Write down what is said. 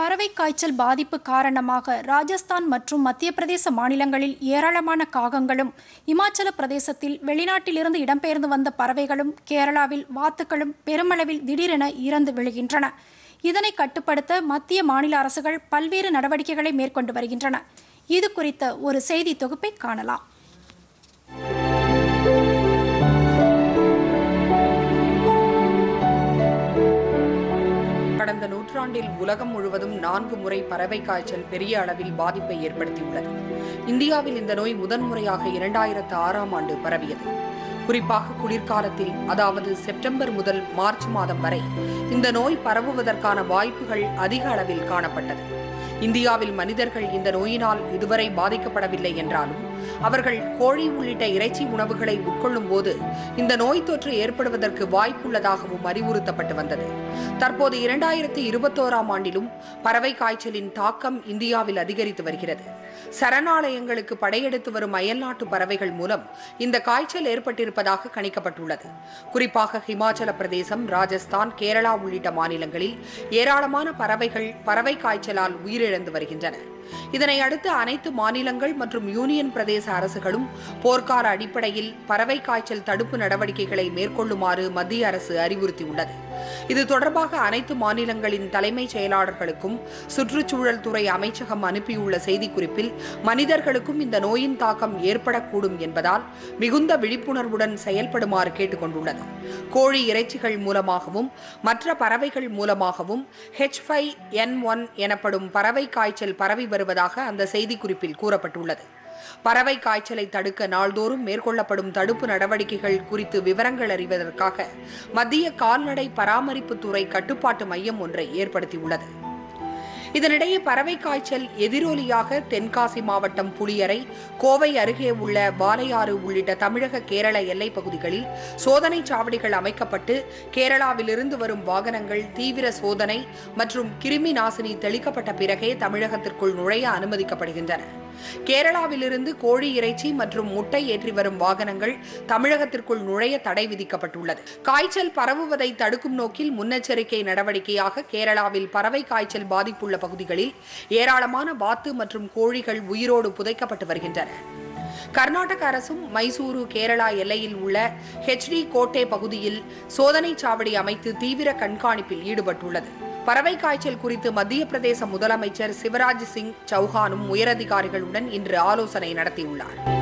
பறவை காய்ச்சல் பாதிப்பு காரணமாக ராஜஸ்தான் மற்றும் மத்திய பிரதேச மாநிலங்களில் ஏராளமான காகங்களும் இமாச்சல பிரதேசத்தில் வெளிநாட்டிலிருந்து இடம்பெயர்ந்து வந்த பறவைகளும் கேரளாவில் வாத்துக்களும் பெருமளவில் திடீரென இறந்து விழுகின்றன இதனை கட்டுப்படுத்த மத்திய மாநில அரசுகள் பல்வேறு நடவடிக்கைகளை மேற்கொண்டு வருகின்றன இது குறித்த ஒரு செய்தி தொகுப்பை காணலாம் கடந்த நூற்றாண்டில் உலகம் முழுவதும் நான்கு முறை பறவை காய்ச்சல் பெரிய அளவில் பாதிப்பை ஏற்படுத்தியுள்ளது இந்தியாவில் இந்த நோய் முதன்முறையாக இரண்டாயிரத்து ஆறாம் ஆண்டு பரவியது குறிப்பாக குளிர்காலத்தில் அதாவது செப்டம்பர் முதல் மார்ச் மாதம் வரை இந்த நோய் பரவுவதற்கான வாய்ப்புகள் அதிக அளவில் காணப்பட்டது இந்தியாவில் மனிதர்கள் இந்த நோயினால் இதுவரை பாதிக்கப்படவில்லை என்றாலும் அவர்கள் கோழி உள்ளிட்ட இறைச்சி உணவுகளை உட்கொள்ளும் போது இந்த நோய் தொற்று ஏற்படுவதற்கு வாய்ப்புள்ளதாகவும் அறிவுறுத்தப்பட்டு வந்தது தற்போது இரண்டாயிரத்தி இருபத்தோராம் ஆண்டிலும் பறவை காய்ச்சலின் தாக்கம் இந்தியாவில் அதிகரித்து வருகிறது சரணாலயங்களுக்கு படையெடுத்து வரும் அயல்நாட்டு பறவைகள் மூலம் இந்த காய்ச்சல் ஏற்பட்டிருப்பதாக கணிக்கப்பட்டுள்ளது குறிப்பாக ஹிமாச்சல பிரதேசம் ராஜஸ்தான் கேரளா உள்ளிட்ட மாநிலங்களில் ஏராளமான பறவைகள் பறவை காய்ச்சலால் உயிரிழந்து வருகின்றன இதனை அடுத்து அனைத்து மாநிலங்கள் மற்றும் யூனியன் பிரதேச அரசுகளும் போர்க்கால அடிப்படையில் பறவை காய்ச்சல் தடுப்பு நடவடிக்கைகளை மேற்கொள்ளுமாறு மத்திய அரசு அறிவுறுத்தியுள்ளது இது தொடர்பாக அனைத்து மாநிலங்களின் தலைமைச் செயலாளர்களுக்கும் சுற்றுச்சூழல் துறை அமைச்சகம் அனுப்பியுள்ள செய்திக்குறிப்பில் மனிதர்களுக்கும் இந்த நோயின் தாக்கம் ஏற்படக்கூடும் என்பதால் மிகுந்த விழிப்புணர்வுடன் செயல்படுமாறு கேட்டுக்கொண்டுள்ளது கோழி இறைச்சிகள் மூலமாகவும் மற்ற பறவைகள் மூலமாகவும் ஹெச் ஃபைவ் என் ஒன் எனப்படும் பறவை காய்ச்சல் பரவி வருவதாக அந்த செய்திக்குறிப்பில் கூறப்பட்டுள்ளது பறவை காய்ச்சலை தடுக்க நாள்தோறும் மேற்கொள்ளப்படும் தடுப்பு நடவடிக்கைகள் குறித்து விவரங்கள் அறிவதற்காக மத்திய கால்நடை பராமரிப்புத்துறை கட்டுப்பாட்டு மையம் ஒன்றை ஏற்படுத்தியுள்ளது இதனிடையே பறவை காய்ச்சல் எதிரொலியாக தென்காசி மாவட்டம் புளியரை கோவை அருகே உள்ள வாலையாறு உள்ளிட்ட தமிழக கேரள எல்லைப் பகுதிகளில் சோதனை சாவடிகள் அமைக்கப்பட்டு கேரளாவிலிருந்து வரும் வாகனங்கள் தீவிர சோதனை மற்றும் கிருமி நாசினி தெளிக்கப்பட்ட பிறகே தமிழகத்திற்குள் நுழைய அனுமதிக்கப்படுகின்றன கேரளாவிலிருந்து கோழி இறைச்சி மற்றும் முட்டை ஏற்றி வரும் வாகனங்கள் தமிழகத்திற்குள் நுழைய தடை விதிக்கப்பட்டுள்ளது காய்ச்சல் பரவுவதை தடுக்கும் நோக்கில் முன்னெச்சரிக்கை நடவடிக்கையாக கேரளாவில் பறவை காய்ச்சல் பாதிப்புள்ள பகுதிகளில் ஏராளமான வாத்து மற்றும் கோழிகள் உயிரோடு புதைக்கப்பட்டு வருகின்றன கர்நாடக அரசும் மைசூரு கேரளா எல்லையில் உள்ள ஹெச்டி கோட்டே பகுதியில் சோதனை சாவடி அமைத்து தீவிர கண்காணிப்பில் ஈடுபட்டுள்ளது பறவை காய்ச்சல் குறித்து மத்திய பிரதேச முதலமைச்சர் சிவராஜ் சிங் சௌஹானும் உயரதிகாரிகளுடன் இன்று ஆலோசனை நடத்தியுள்ளார்